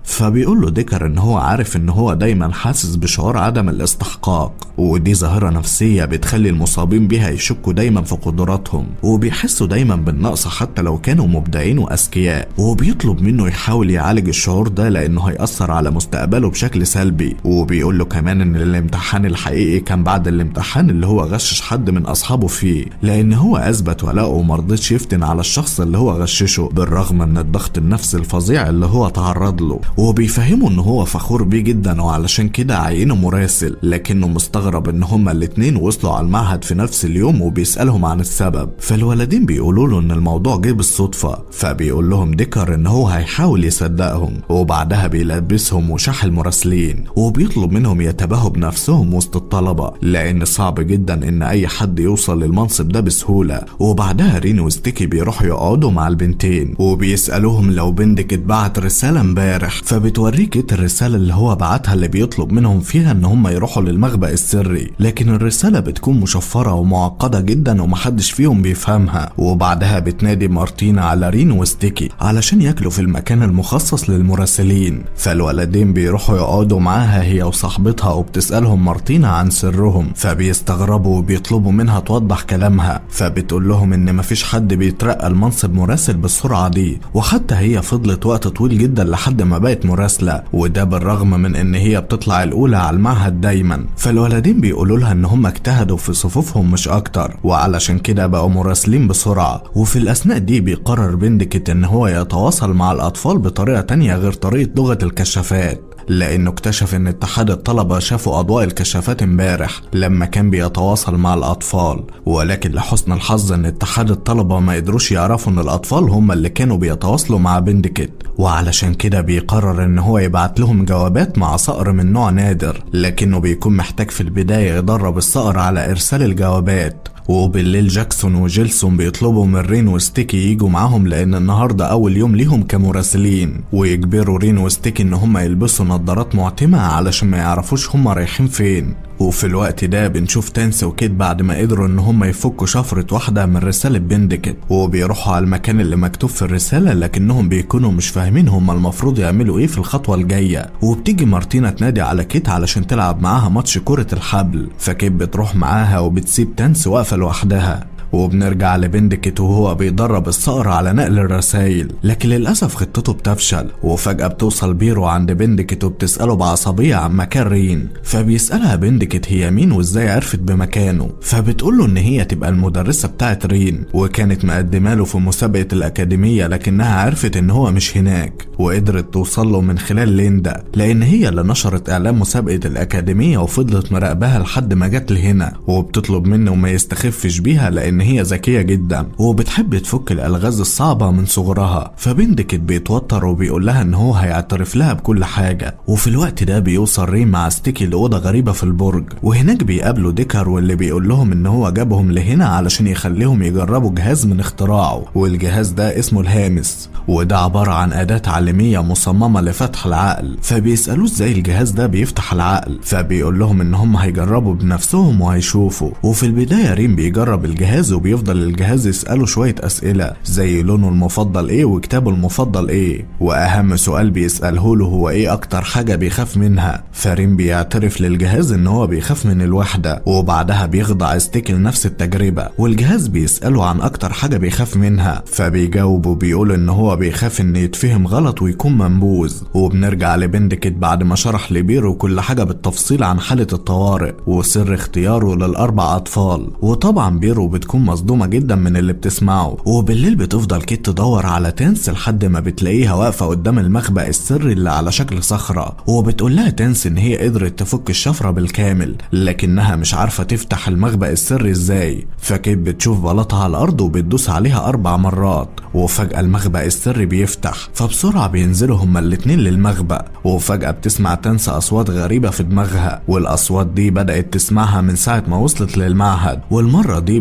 فبيقول له ديكر ان هو عارف ان هو دايما حاسس بشعور عدم الاستحقاق ودي ظاهرة نفسية بتخلي المصابين بيها يشكوا دايما في قدراتهم وبيحسوا دايما بالنقص حتى لو كانوا مبدعين واذكياء وبيطلب منه يحاول يعالج الشعور ده لانه هيأثر على مستقبله بشكل سلبي وبيقول له كمان ان الامتحان الحقيقي كان بعد الامتحان اللي هو غشش حد من اصحابه فيه لان هو اثبت ولاءه ومرضيش يفتن على الشخص اللي هو غششه بالرغم من الضغط النفسي الفظيع اللي هو تعرض له وبيفهمه ان هو فخور بيه جدا وعلشان كده عينه مراسل لكنه مستغرب ان هما الاتنين وصلوا على المعهد في نفس اليوم وبيسألهم عن السبب فالولدين بيقولوا له ان الموضوع جه بالصدفة فبيقول لهم ديكر ان هو هيحاول يصدقهم وبعدها بيلبسهم وشاح المراسلين وبيطلب منهم يتباهوا بنفسهم وسط الطلبة لان صعب جدا ان اي حد يوصل للمنصب ده بسهولة وبعدها رين وستيكي بيروحوا يقعدوا مع البنتين وبيسألوهم لو بندك اتبعت رسالة امبارح فبتوريك ايه الرسالة اللي هو بعتها اللي بيطلب منهم فيها ان هم يروحوا للمخبأ السري لكن الرسالة بتكون مشفرة ومعقدة جدا ومحدش فيهم بيفهمها وبعدها بتنادي مارتينا على رين وستيكي علشان ياكلوا في المكان المخصص للمراسلين فالولدين بيروحوا يقعدوا معاها هي وصاحبتها وبتسألهم مارتينا عن سرهم فبيستغربوا وبيطلبوا منها توضح كلامها فبتقول لهم ان مفيش حد بيترقى المنصب مراسل بالسرعة دي وحتى هي فضلت وقت طويل جدا لحد ما بقت مراسلة وده بالرغم من ان هي بتطلع الاولى على المعهد دايما فالولدين بيقولوا لها ان هم اجتهدوا في صفوفهم مش اكتر وعلشان كده بقوا مراسلين بسرعة وفي الاثناء دي بيقرر بندكت ان هو يتواصل مع الاطفال بطريقة تانية غير طريقة لغة الكشافات لانه اكتشف ان اتحاد الطلبة شافوا اضواء الكشافات امبارح لما كان بيتواصل مع الاطفال ولكن لحسن الحظ ان اتحاد الطلبة ما قدروش يعرفوا ان الاطفال هم اللي كانوا بيتواصلوا مع بندكت وعلشان كده بيقرر ان هو يبعت لهم جوابات مع صقر من نوع نادر لكنه بيكون محتاج في البداية يدرب الصقر على ارسال الجوابات وبالليل جاكسون وجيلسون بيطلبوا من رين وستيكي يجوا معاهم لان النهارده اول يوم ليهم كمراسلين ويجبروا رين وستيكي ان هم يلبسوا نظارات معتمة علشان ما يعرفوش هم رايحين فين وفي الوقت ده بنشوف تانس وكيت بعد ما قدروا ان هم يفكوا شفرة واحدة من رسالة بندكت وبيروحوا على المكان اللي مكتوب في الرسالة لكنهم بيكونوا مش فاهمين هم المفروض يعملوا ايه في الخطوة الجاية وبتيجي مارتينا تنادي على كيت علشان تلعب معاها ماتش كرة الحبل فكيت بتروح معاها وبتسيب تانس واقفة لوحدها وبنرجع لبندكت وهو بيدرب الصقر على نقل الرسايل لكن للأسف خطته بتفشل وفجأة بتوصل بيرو عند بندكت وبتسأله بعصبية عن مكان رين فبيسألها بندكت هي مين وازاي عرفت بمكانه فبتقوله ان هي تبقى المدرسة بتاعت رين وكانت مقدمة له في مسابقة الأكاديمية لكنها عرفت ان هو مش هناك وقدرت توصل له من خلال ليندا لأن هي اللي نشرت إعلان مسابقة الأكاديمية وفضلت مراقباها لحد ما جت لهنا وبتطلب منه ما يستخفش بيها لأن هي ذكية جدا وبتحب تفك الألغاز الصعبة من صغرها فبندكت بيتوتر وبيقول لها إن هو هيعترف لها بكل حاجة وفي الوقت ده بيوصل رين مع ستيكي لأوضة غريبة في البرج وهناك بيقابلوا ديكر واللي بيقول لهم إن هو جابهم لهنا علشان يخليهم يجربوا جهاز من اختراعه والجهاز ده اسمه الهامس وده عبارة عن أداة تعليمية مصممة لفتح العقل فبيسألوه ازاي الجهاز ده بيفتح العقل فبيقول لهم ان هم هيجربوا بنفسهم وهيشوفوا وفي البداية ريم بيجرب الجهاز وبيفضل الجهاز يسأله شوية أسئلة زي لونه المفضل ايه وكتابه المفضل ايه واهم سؤال بيسأله له هو ايه اكتر حاجة بيخاف منها فريم بيعترف للجهاز ان هو بيخاف من الوحدة وبعدها بيخضع ستيك لنفس التجربة والجهاز بيسأله عن اكتر حاجة بيخاف منها فبيجاوب وبيقول ان هو بيخاف ان يتفهم غلط ويكون منبوذ وبنرجع لبندكت بعد ما شرح لبيرو كل حاجة بالتفصيل عن حالة الطوارئ وسر اختياره للأربع أطفال وطبعا بيرو بتكون مصدومة جدا من اللي بتسمعه وبالليل بتفضل كيت تدور على تنس لحد ما بتلاقيها واقفة قدام المخبأ السري اللي على شكل صخرة وبتقول لها تنس إن هي قدرت تفك الشفرة بالكامل لكنها مش عارفة تفتح المخبأ السري إزاي فكيت بتشوف بلاطها على الأرض وبتدوس عليها أربع مرات وفجأة المخبأ السري بيفتح فبسرعة بينزلوا هما الاتنين للمخبأ وفجأة بتسمع تنسى أصوات غريبة في دماغها والأصوات دي بدأت تسمعها من ساعة ما وصلت للمعهد والمرة دي بتسمع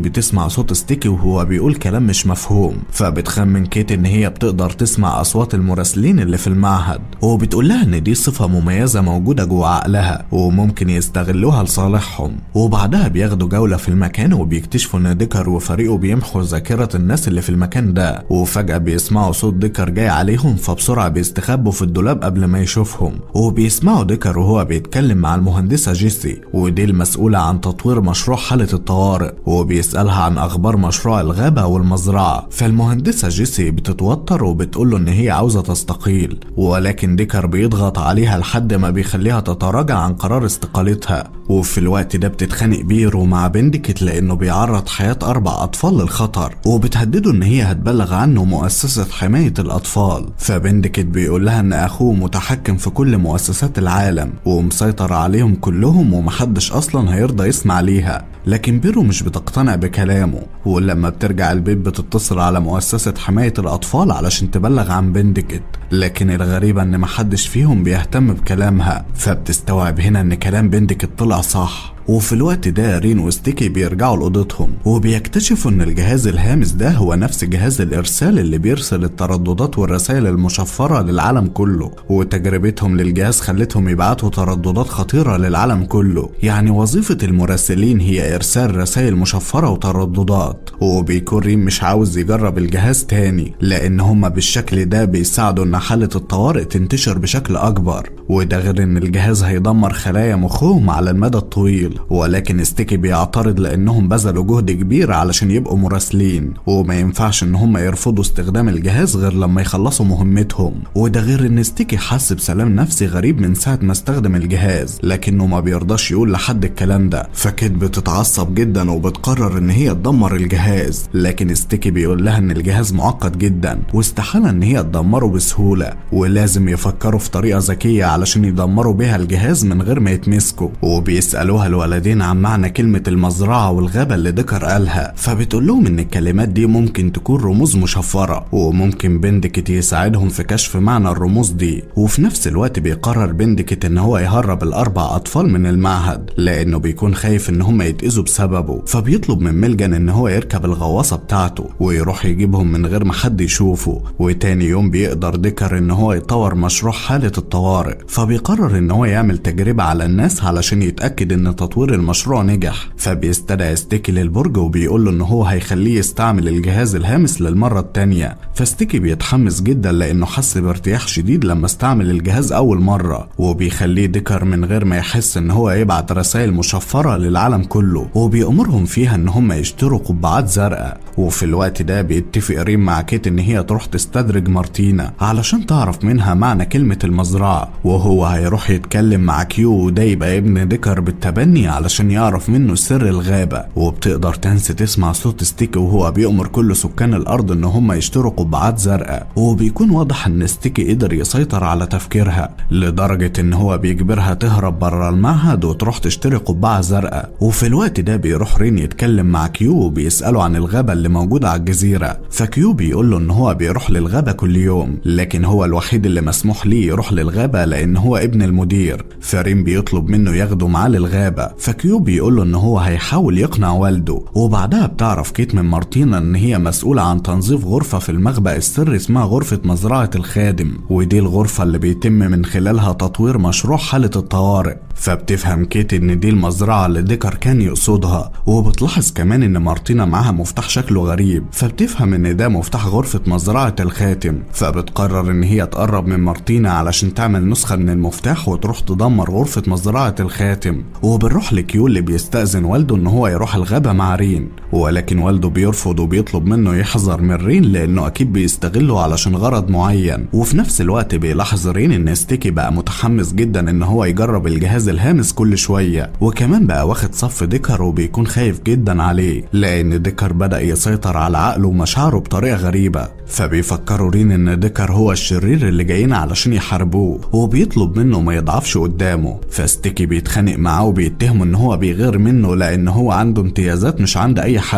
بتسمع صوت ستيكي وهو بيقول كلام مش مفهوم فبتخمن كيت ان هي بتقدر تسمع اصوات المراسلين اللي في المعهد وبتقول لها ان دي صفة مميزة موجودة جوه عقلها وممكن يستغلوها لصالحهم وبعدها بياخدوا جولة في المكان وبيكتشفوا ان ديكر وفريقه بيمحوا ذاكرة الناس اللي في المكان ده وفجأة بيسمعوا صوت ديكر جاي عليهم فبسرعة بيستخبوا في الدولاب قبل ما يشوفهم وبيسمعوا ديكر وهو بيتكلم مع المهندسة جيسي ودي المسؤولة عن تطوير مشروع حالة الطوارئ وبيسألها عن أخبار مشروع الغابة والمزرعة فالمهندسة جيسي بتتوتر وبتقوله إن هي عاوزة تستقيل ولكن ديكر بيضغط عليها لحد ما بيخليها تتراجع عن قرار استقالتها وفي الوقت ده بتتخانق بيرو مع بندكت لأنه بيعرض حياة أربع أطفال للخطر وبتهدده إن هي هتبلغ عنه مؤسسة حماية الأطفال فبندكت بيقول لها إن أخوه متحكم في كل مؤسسات العالم ومسيطر عليهم كلهم ومحدش أصلا هيرضى يسمع ليها لكن بيرو مش بتقتنع بكلامه ولما بترجع البيت بتتصل على مؤسسة حماية الأطفال علشان تبلغ عن بندكت لكن الغريبة إن محدش فيهم بيهتم بكلامها فبتستوعب هنا إن كلام بندكت طلع صح وفي الوقت ده رين وستيكي بيرجعوا لأوضتهم وبيكتشفوا إن الجهاز الهامس ده هو نفس جهاز الإرسال اللي بيرسل الترددات والرسائل المشفرة للعالم كله وتجربتهم للجهاز خلتهم يبعتوا ترددات خطيرة للعالم كله يعني وظيفة المراسلين هي إرسال رسائل مشفرة وترددات وبيكون رين مش عاوز يجرب الجهاز تاني لأن هما بالشكل ده بيساعدوا إن حالة الطوارئ تنتشر بشكل أكبر وده غير إن الجهاز هيدمر خلايا مخهم على المدى الطويل ولكن ستيكي بيعترض لانهم بذلوا جهد كبير علشان يبقوا مراسلين وما ينفعش ان هم يرفضوا استخدام الجهاز غير لما يخلصوا مهمتهم وده غير ان ستيكي حس بسلام نفسي غريب من ساعه ما استخدم الجهاز لكنه ما بيرضاش يقول لحد الكلام ده فكيت بتتعصب جدا وبتقرر ان هي تدمر الجهاز لكن ستيكي بيقول لها ان الجهاز معقد جدا واستحاله ان هي تدمره بسهوله ولازم يفكروا في طريقه ذكيه علشان يدمروا بيها الجهاز من غير ما يتمسكوا وبيسالوها الولدين عن معنى كلمة المزرعة والغابة اللي ديكر قالها فبتقول لهم إن الكلمات دي ممكن تكون رموز مشفرة وممكن بندكت يساعدهم في كشف معنى الرموز دي وفي نفس الوقت بيقرر بندكت إن هو يهرب الأربع أطفال من المعهد لأنه بيكون خايف إن هم يتأذوا بسببه فبيطلب من ملجن إن هو يركب الغواصة بتاعته ويروح يجيبهم من غير ما حد يشوفه وتاني يوم بيقدر ديكر إن هو يطور مشروع حالة الطوارئ فبيقرر إن هو يعمل تجربة على الناس علشان يتأكد إن تطوير المشروع نجح فبيستدعي ستيكي للبرج وبيقول له ان هو هيخليه يستعمل الجهاز الهامس للمره التانيه فستيكي بيتحمس جدا لانه حس بارتياح شديد لما استعمل الجهاز اول مره وبيخليه ديكر من غير ما يحس ان هو يبعت رسائل مشفره للعالم كله وبيأمرهم فيها ان هم يشتروا قبعات زرقاء وفي الوقت ده بيتفق ريم مع كيت ان هي تروح تستدرج مارتينا علشان تعرف منها معنى كلمه المزرعه وهو هيروح يتكلم مع كيو وده يبقى ابن ديكر بالتبني علشان يعرف منه سر الغابة وبتقدر تنسى تسمع صوت ستيكي وهو بيأمر كل سكان الأرض إن هم يشتروا قبعات زرقاء وبيكون واضح إن ستيكي قدر يسيطر على تفكيرها لدرجة إن هو بيجبرها تهرب بره المعهد وتروح تشتري قبعة زرقاء وفي الوقت ده بيروح رين يتكلم مع كيو وبيسأله عن الغابة اللي موجودة على الجزيرة فكيو بيقول له إن هو بيروح للغابة كل يوم لكن هو الوحيد اللي مسموح ليه يروح للغابة لأن هو ابن المدير فرين بيطلب منه ياخده معاه للغابة فكيو بيقول له ان هو هيحاول يقنع والده وبعدها بتعرف كيت من مارتينا ان هي مسؤولة عن تنظيف غرفة في المخبأ السري اسمها غرفة مزرعة الخادم ودي الغرفة اللي بيتم من خلالها تطوير مشروع حالة الطوارئ فبتفهم كيت ان دي المزرعة اللي ديكر كان يقصدها وبتلاحظ كمان ان مارتينا معاها مفتاح شكله غريب فبتفهم ان ده مفتاح غرفة مزرعة الخاتم فبتقرر ان هي تقرب من مارتينا علشان تعمل نسخة من المفتاح وتروح تدمر غرفة مزرعة الخاتم وبنروح لكيو اللي بيستأذن والده ان هو يروح الغابة مع رين ولكن والده بيرفض وبيطلب منه يحذر من رين لانه اكيد بيستغله علشان غرض معين وفي نفس الوقت بيلاحظ رين ان ستيكي بقى متحمس جدا ان هو يجرب الجهاز الهامس كل شوية وكمان بقى واخد صف ديكر وبيكون خايف جدا عليه لان ديكر بدأ يسيطر على عقله ومشاعره بطريقة غريبة فبيفكروا رين ان ديكر هو الشرير اللي جايين علشان يحاربوه وبيطلب منه ما يضعفش قدامه فستيكي بيتخانق معاه وبيتهمه ان هو بيغير منه لان هو عنده امتيازات مش عند اي حد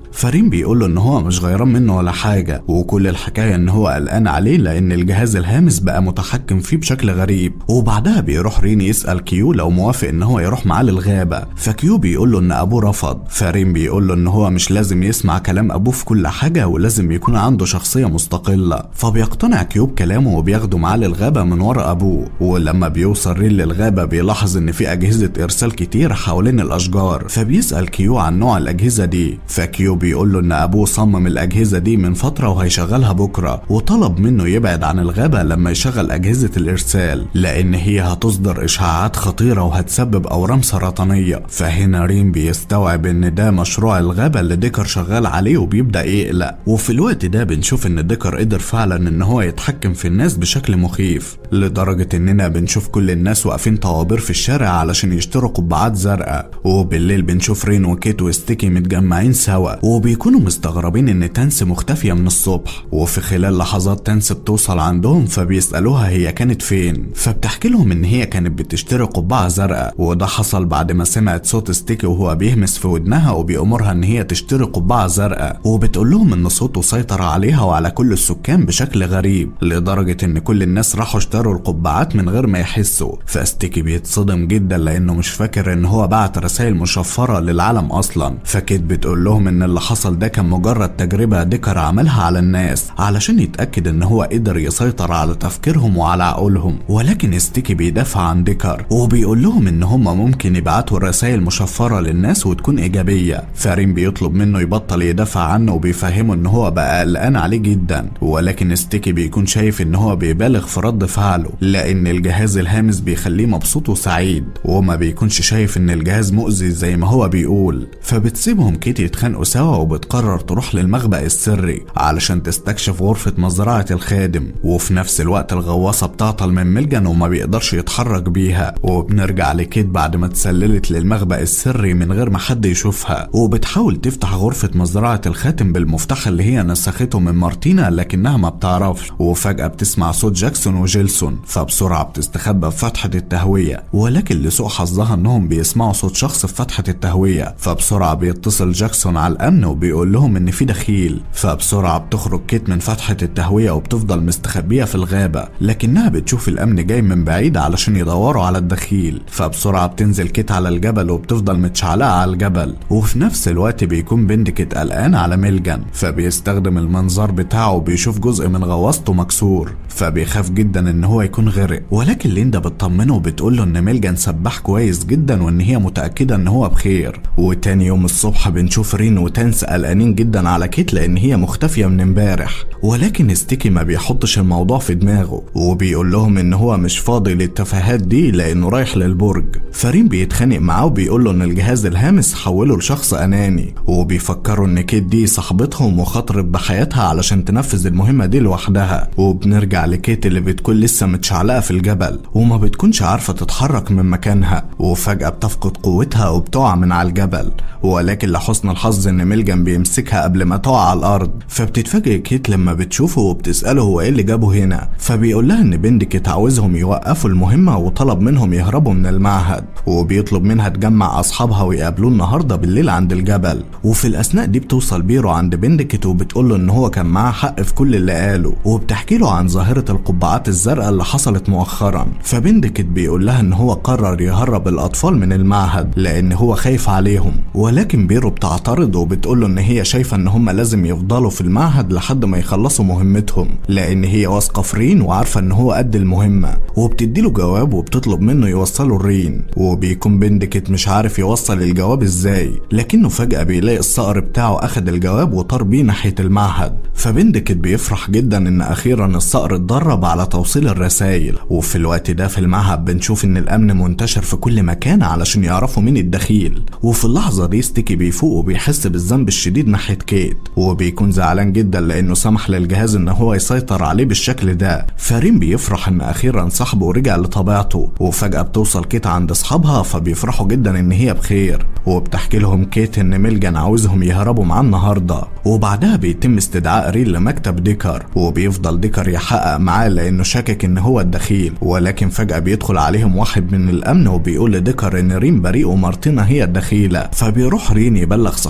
فريم بيقول له ان هو مش غيران منه ولا حاجه وكل الحكايه ان هو قلقان عليه لان الجهاز الهامس بقى متحكم فيه بشكل غريب وبعدها بيروح رين يسال كيو لو موافق ان هو يروح معاه للغابه فكيو بيقول له ان ابوه رفض فريم بيقول له ان هو مش لازم يسمع كلام ابوه في كل حاجه ولازم يكون عنده شخصيه مستقله فبيقتنع كيو بكلامه وبياخده معاه للغابه من ورا ابوه ولما بيوصل رين للغابه بيلاحظ ان في اجهزه ارسال كتير حوالين الاشجار فبيسال كيو عن نوع الاجهزه دي فكيو بيقول له ان ابوه صمم الاجهزه دي من فتره وهيشغلها بكره وطلب منه يبعد عن الغابه لما يشغل اجهزه الارسال لان هي هتصدر اشعاعات خطيره وهتسبب اورام سرطانيه فهنا رين بيستوعب ان ده مشروع الغابه اللي ديكر شغال عليه وبيبدا يقلق وفي الوقت ده بنشوف ان ديكر قدر فعلا ان هو يتحكم في الناس بشكل مخيف لدرجه اننا بنشوف كل الناس واقفين طوابير في الشارع علشان يشتروا قبعات زرقاء وبالليل بنشوف رين وكيت وستيكي متجمعين سوا وبيكونوا مستغربين ان تانس مختفيه من الصبح وفي خلال لحظات تانس بتوصل عندهم فبيسالوها هي كانت فين فبتحكي لهم ان هي كانت بتشتري قبعه زرقاء وده حصل بعد ما سمعت صوت ستيكي وهو بيهمس في ودنها وبيأمرها ان هي تشتري قبعه زرقاء وبتقول لهم ان صوته سيطر عليها وعلى كل السكان بشكل غريب لدرجه ان كل الناس راحوا اشتروا القبعات من غير ما يحسوا فستيكي بيتصدم جدا لانه مش فاكر ان هو بعت رسائل مشفره للعالم اصلا فكيت بتقول لهم ان اللي حصل ده كان مجرد تجربه ديكر عملها على الناس علشان يتاكد ان هو قدر يسيطر على تفكيرهم وعلى عقولهم ولكن ستيكي بيدافع عن ديكر وبيقول لهم ان هم ممكن يبعتوا رسائل مشفره للناس وتكون ايجابيه فريم بيطلب منه يبطل يدافع عنه وبيفهمه ان هو بقى قلقان عليه جدا ولكن ستيكي بيكون شايف ان هو بيبالغ في رد فعله لان الجهاز الهامس بيخليه مبسوط وسعيد وما بيكونش شايف ان الجهاز مؤذي زي ما هو بيقول فبتسيبهم كيتي يتخانقوا سوا وبتقرر تروح للمخبأ السري علشان تستكشف غرفة مزرعة الخادم وفي نفس الوقت الغواصة بتعطل من ملجن وما بيقدرش يتحرك بيها وبنرجع لكيت بعد ما اتسللت للمخبأ السري من غير ما حد يشوفها وبتحاول تفتح غرفة مزرعة الخاتم بالمفتاح اللي هي نسخته من مارتينا لكنها ما بتعرفش وفجأة بتسمع صوت جاكسون وجيلسون فبسرعة بتستخبى في فتحة التهوية ولكن لسوء حظها انهم بيسمعوا صوت شخص في فتحة التهوية فبسرعة بيتصل جاكسون على الامن وبيقول لهم ان في دخيل فبسرعة بتخرج كيت من فتحة التهوية وبتفضل مستخبية في الغابة لكنها بتشوف الامن جاي من بعيد علشان يدوروا على الدخيل فبسرعة بتنزل كيت على الجبل وبتفضل متشعلقة على الجبل وفي نفس الوقت بيكون بندكت قلقان على ميلجان فبيستخدم المنظار بتاعه وبيشوف جزء من غواصته مكسور فبيخاف جدا ان هو يكون غرق ولكن ليندا بتطمنه وبتقول له ان ميلجان سباح كويس جدا وان هي متاكده ان هو بخير وتاني يوم الصبح بنشوف رين وتانس قلقانين جدا على كيت لان هي مختفيه من امبارح ولكن ستيكي ما بيحطش الموضوع في دماغه وبيقول لهم ان هو مش فاضي للتفاهات دي لانه رايح للبرج فرين بيتخانق معاه وبيقول له ان الجهاز الهامس حوله لشخص اناني وبيفكروا ان كيت دي صاحبتهم وخاطرت بحياتها علشان تنفذ المهمه دي لوحدها وبنرجع لكيت اللي بتكون لسه متشعلقه في الجبل وما بتكونش عارفه تتحرك من مكانها وفجاه بتفقد قوتها وبتقع من على الجبل ولكن لحسن الحظ ان ميلجان بيمسكها قبل ما تقع على الارض فبتتفاجئ كيت لما بتشوفه وبتساله هو ايه اللي جابه هنا فبيقول لها ان بندكت عاوزهم يوقفوا المهمه وطلب منهم يهربوا من المعهد وبيطلب منها تجمع اصحابها ويقابلوه النهارده بالليل عند الجبل وفي الاثناء دي بتوصل بيرو عند بندكت وبتقول له ان هو كان معاه حق في كل اللي قاله وبتحكي له عن ظاهره القبعات الزرقاء اللي حصلت مؤخرا فبندكت بيقول لها ان هو قرر يهرب الاطفال من المعهد لان هو خايف عليهم ولكن بيرو بتعترض وبتقول له ان هي شايفه ان هم لازم يفضلوا في المعهد لحد ما يخلصوا مهمتهم لان هي واثقه في رين وعارفه ان هو قد المهمه وبتديله جواب وبتطلب منه يوصله الرين وبيكون بندكت مش عارف يوصل الجواب ازاي لكنه فجاه بيلاقي الصقر بتاعه اخد الجواب وطار بيه ناحيه المعهد فبندكت بيفرح جدا ان اخيرا الصقر اتدرب على توصيل الرسائل وفي الوقت ده في المعهد بنشوف ان الامن منتشر في كل مكان علشان يعرفوا مين الدخيل وفي اللحظه دي ستيكي بيفوق وبيحس بالذنب الشديد ناحيه كيت وبيكون زعلان جدا لانه سمح للجهاز ان هو يسيطر عليه بالشكل ده فريم بيفرح ان اخيرا صاحبه رجع لطبيعته وفجاه بتوصل كيت عند اصحابها فبيفرحوا جدا ان هي بخير وبتحكي لهم كيت ان ميلجان عاوزهم يهربوا معاه النهارده وبعدها بيتم استدعاء رين لمكتب ديكر وبيفضل ديكر يحقق معاه لانه شاكك ان هو الدخيل ولكن فجاه بيدخل عليهم واحد من الامن وبيقول لديكر ان رين بريء ومارتينا هي الدخيله فبيروح رين يبلغ صحابه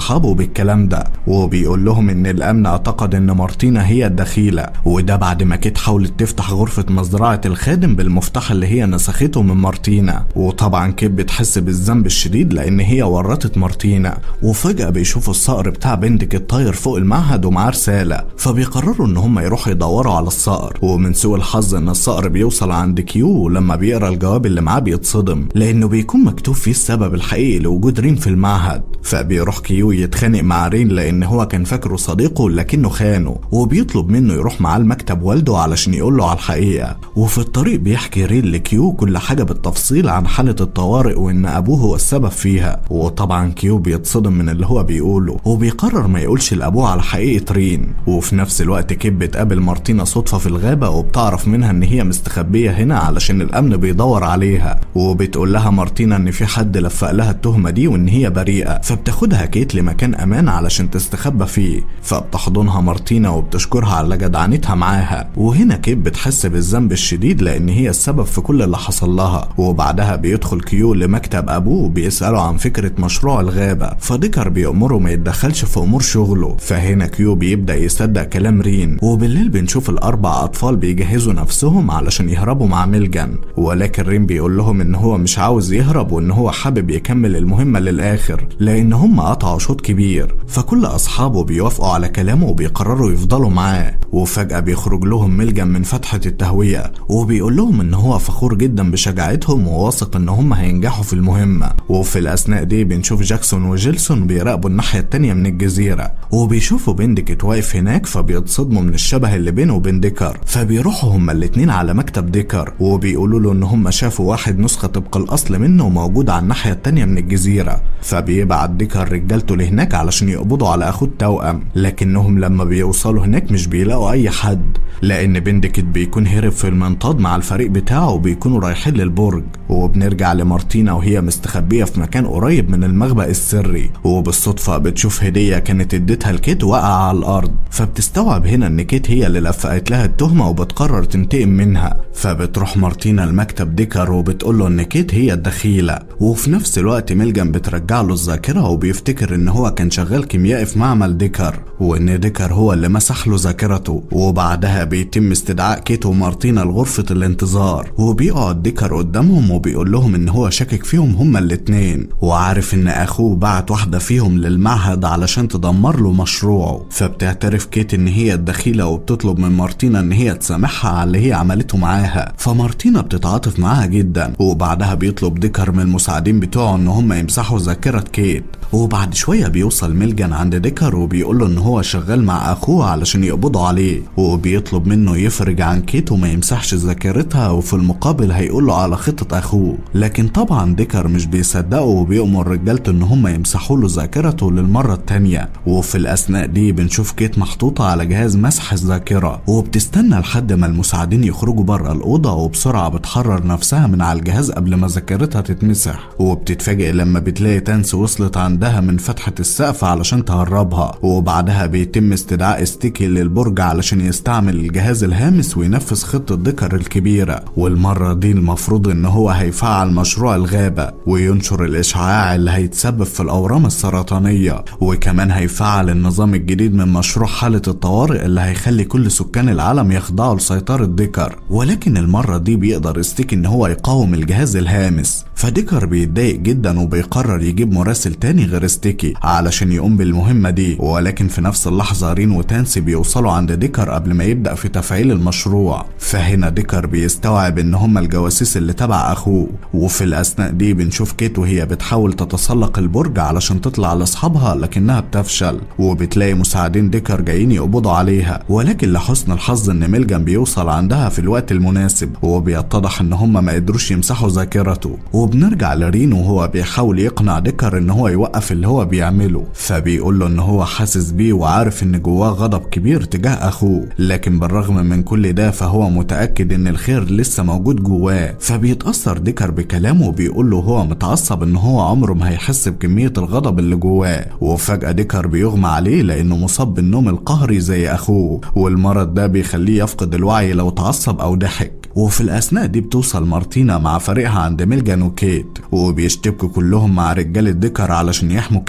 الكلام ده وبيقول لهم ان الامن اعتقد ان مارتينا هي الدخيلة وده بعد ما كيت حاولت تفتح غرفة مزرعة الخادم بالمفتاح اللي هي نسخته من مارتينا وطبعا كيت بتحس بالذنب الشديد لان هي ورطت مارتينا وفجأة بيشوفوا الصقر بتاع بنتك الطاير فوق المعهد ومعاه رسالة فبيقرروا ان هم يروحوا يدوروا على الصقر ومن سوء الحظ ان الصقر بيوصل عند كيو ولما بيقرا الجواب اللي معاه بيتصدم لانه بيكون مكتوب فيه السبب الحقيقي لوجود رين في المعهد فبيروح كيو يتخانق مع رين لان هو كان فاكره صديقه لكنه خانه وبيطلب منه يروح معاه المكتب والده علشان يقول له على الحقيقه وفي الطريق بيحكي رين لكيو كل حاجه بالتفصيل عن حاله الطوارئ وان ابوه هو السبب فيها وطبعا كيو بيتصدم من اللي هو بيقوله وبيقرر ما يقولش لابوه على حقيقه رين وفي نفس الوقت كيب بتقابل مارتينا صدفه في الغابه وبتعرف منها ان هي مستخبيه هنا علشان الامن بيدور عليها وبتقول لها مارتينا ان في حد لفق لها التهمه دي وان هي بريئه فبتاخدها كيت لمكان امان علشان تستخبى فيه فبتحضنها مارتينا وبتشكرها على جدعنتها معاها وهنا كيت بتحس بالذنب الشديد لان هي السبب في كل اللي حصل لها وبعدها بيدخل كيو لمكتب ابوه بيساله عن فكره مشروع الغابه فديكر بيأمره ما يتدخلش في امور شغله فهنا كيو بيبدا يصدق كلام رين وبالليل بنشوف الاربع اطفال بيجهزوا نفسهم علشان يهربوا مع ميلجان ولكن رين بيقول لهم ان هو مش عاوز يهرب وان هو حابب يكمل المهمه للاخر لان هم قطعوا شوط كبير فكل اصحابه بيوافقوا على كلامه وبيقرروا يفضلوا معاه وفجاه بيخرج لهم ميلجان من فتحه التهويه وبيقول لهم ان هو فخور جدا بشجاعتهم وواثق ان هم هينجحوا في المهمه وفي الاثناء دي بنشوف جاكسون وجيلسون بيراقبوا الناحيه التانيه من الجزيره وبيشوفوا بندكت واقف هناك فبيتصدموا من الشبه اللي بينه وبين ديكر فبيروحوا هما الاتنين على مكتب ديكر وبيقولوا له ان هم شافوا واحد نسخه طبق الاصل منه موجود على الناحيه التانيه من الجزيره فبيبعت ديكر رجالته لهناك علشان يقبضوا على اخوه التوأم لكنهم لما بيوصلوا هناك مش بيلاقوا اي حد لان بندكت بيكون هرب في المنطاد مع الفريق بتاعه وبيكونوا رايحين للبرج وبنرجع لمارتينا وهي مستخبيه في مكان قريب من المخبأ السري وبالصدفه بتشوف هديه كانت اديتها لكيت واقعه على الارض فبتستوعب هنا ان كيت هي اللي لفقت لها التهمه وبتقرر تنتقم منها فبتروح مارتينا المكتب ديكر وبتقول له ان كيت هي الدخيله وفي نفس الوقت ميلجان بترجع له الذاكره وبيفتكر ان هو كان شغال كيميائي في معمل ديكر وان ديكر هو اللي مسح له ذاكرته وبعدها بيتم استدعاء كيت ومارتينا لغرفه الانتظار وبيقعد ديكر قدامهم وبيقول لهم ان هو شاكك فيهم هما الاتنين وعارف ان اخوه بعت واحده فيهم للمعهد علشان تدمر له مشروعه فبتعترف كيت ان هي الدخيله وبتطلب من مارتينا ان هي تسامحها على اللي هي عملته معاها فمارتينا بتتعاطف معاها جدا وبعدها بيطلب ديكر من المساعدين بتوعه ان هم يمسحوا ذاكره كيت وبعد شويه بيوصل ميلجان عند ديكر وبيقول له ان هو شغال مع اخوه علشان يقبضوا عليه وبيطلب منه يفرج عن كيت وما يمسحش ذاكرتها وفي المقابل هيقول له على خطه اخوه لكن طبعا ديكر مش بيصدقه وبيأمر رجالته ان هم يمسحوا له ذاكرته للمره التانيه وفي الاثناء دي بنشوف كيت محطوطه على جهاز مسح الذاكره وبتستنى لحد ما المساعدين يخرجوا بره الاوضه وبسرعه بتحرر نفسها من على الجهاز قبل ما ذاكرتها تتمسح وبتتفاجئ لما بتلاقي تانس وصلت عندها من فتحه السقف علشان تهربها وبعدها بيتم استدعاء ستيكي للبرج علشان يستعمل الجهاز الهامس وينفذ خطه ديكر الكبيره والمره دي المفروض ان هو هيفعل مشروع الغابه وينشر الاشعاع اللي هيتسبب في الاورام السرطانيه وكمان هيفعل النظام الجديد من مشروع حاله الطوارئ اللي هيخلي كل سكان العالم يخضعوا لسيطره ديكر ولكن المره دي بيقدر ستيكي ان هو يقاوم الجهاز الهامس فديكر بيتضايق جدا وبيقرر يجيب مراسل تاني غير ستيكي علشان يقوم بالمهمة دي ولكن في نفس اللحظة رين وتانسي بيوصلوا عند ديكر قبل ما يبدأ في تفعيل المشروع فهنا ديكر بيستوعب ان هما الجواسيس اللي تبع اخوه وفي الاثناء دي بنشوف كيت وهي بتحاول تتسلق البرج علشان تطلع لاصحابها لكنها بتفشل وبتلاقي مساعدين ديكر جايين يقبضوا عليها ولكن لحسن الحظ ان ميلجان بيوصل عندها في الوقت المناسب وبيتضح ان هما ما قدروش يمسحوا ذاكرته وبنرجع لرين وهو بيحاول يقنع ديكر ان هو يوقف اللي هو بيعمله فبيقول له ان هو حاسس بيه وعارف ان جواه غضب كبير تجاه اخوه لكن بالرغم من كل ده فهو متاكد ان الخير لسه موجود جواه فبيتاثر ديكر بكلامه وبيقول له هو متعصب ان هو عمره ما هيحس بكميه الغضب اللي جواه وفجاه ديكر بيغمى عليه لانه مصاب بالنوم القهري زي اخوه والمرض ده بيخليه يفقد الوعي لو اتعصب او ضحك وفي الأثناء دي بتوصل مارتينا مع فريقها عند ميلجان وكيت وبيشتبكوا كلهم مع رجالة ديكر علشان يحموا كيت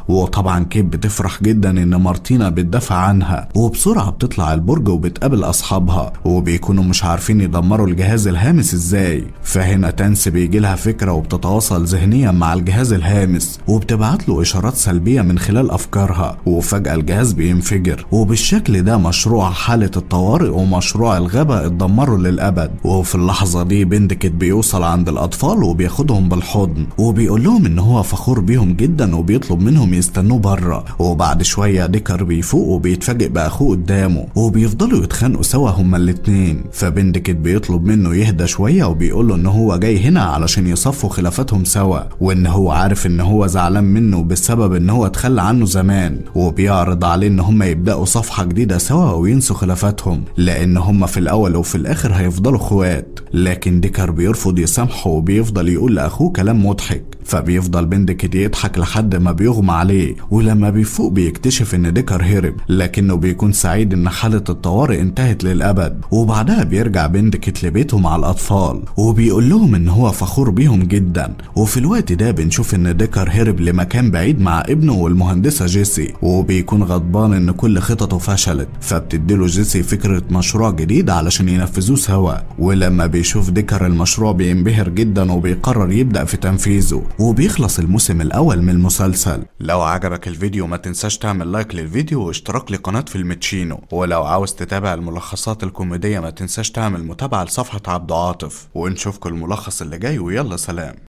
وطبعا كيت بتفرح جدا ان مارتينا بتدافع عنها وبسرعة بتطلع البرج وبتقابل اصحابها وبيكونوا مش عارفين يدمروا الجهاز الهامس ازاي فهنا تانس بيجي لها فكرة وبتتواصل ذهنيا مع الجهاز الهامس وبتبعت له اشارات سلبية من خلال افكارها وفجأة الجهاز بينفجر وبالشكل ده مشروع حالة الطوارئ ومشروع الغابة اتدمروا للأبد وفي اللحظة دي بندكت بيوصل عند الأطفال وبياخدهم بالحضن وبيقول لهم إن هو فخور بيهم جدا وبيطلب منهم يستنوه بره وبعد شوية ديكر بيفوق وبيتفاجئ بأخوه قدامه وبيفضلوا يتخانقوا سوا هما الاتنين فبندكت بيطلب منه يهدى شوية وبيقول له إن هو جاي هنا علشان يصفوا خلافاتهم سوا وإن هو عارف إن هو زعلان منه بسبب إن هو اتخلى عنه زمان وبيعرض عليه إن هما يبدأوا صفحة جديدة سوا وينسوا خلافاتهم لأن هما في الأول وفي الآخر هيفضلوا اخوات لكن ديكر بيرفض يسامحه وبيفضل يقول لأخوه كلام مضحك فبيفضل بندكت يضحك لحد ما بيغمى عليه ولما بيفوق بيكتشف ان ديكر هرب لكنه بيكون سعيد ان حالة الطوارئ انتهت للأبد وبعدها بيرجع بندكت لبيته مع الأطفال وبيقول لهم ان هو فخور بيهم جدا وفي الوقت ده بنشوف ان ديكر هرب لمكان بعيد مع ابنه والمهندسة جيسي وبيكون غضبان ان كل خططه فشلت فبتديله جيسي فكرة مشروع جديد علشان ينفذوه سوا ولما بيشوف ديكر المشروع بينبهر جدا وبيقرر يبدأ في تنفيذه وبيخلص الموسم الأول من المسلسل لو عجبك الفيديو ما تنساش تعمل لايك للفيديو واشتراك لقناة فيلمتشينو ولو عاوز تتابع الملخصات الكوميدية ما تنساش تعمل متابعة لصفحة عبد عاطف ونشوفكم الملخص اللي جاي ويلا سلام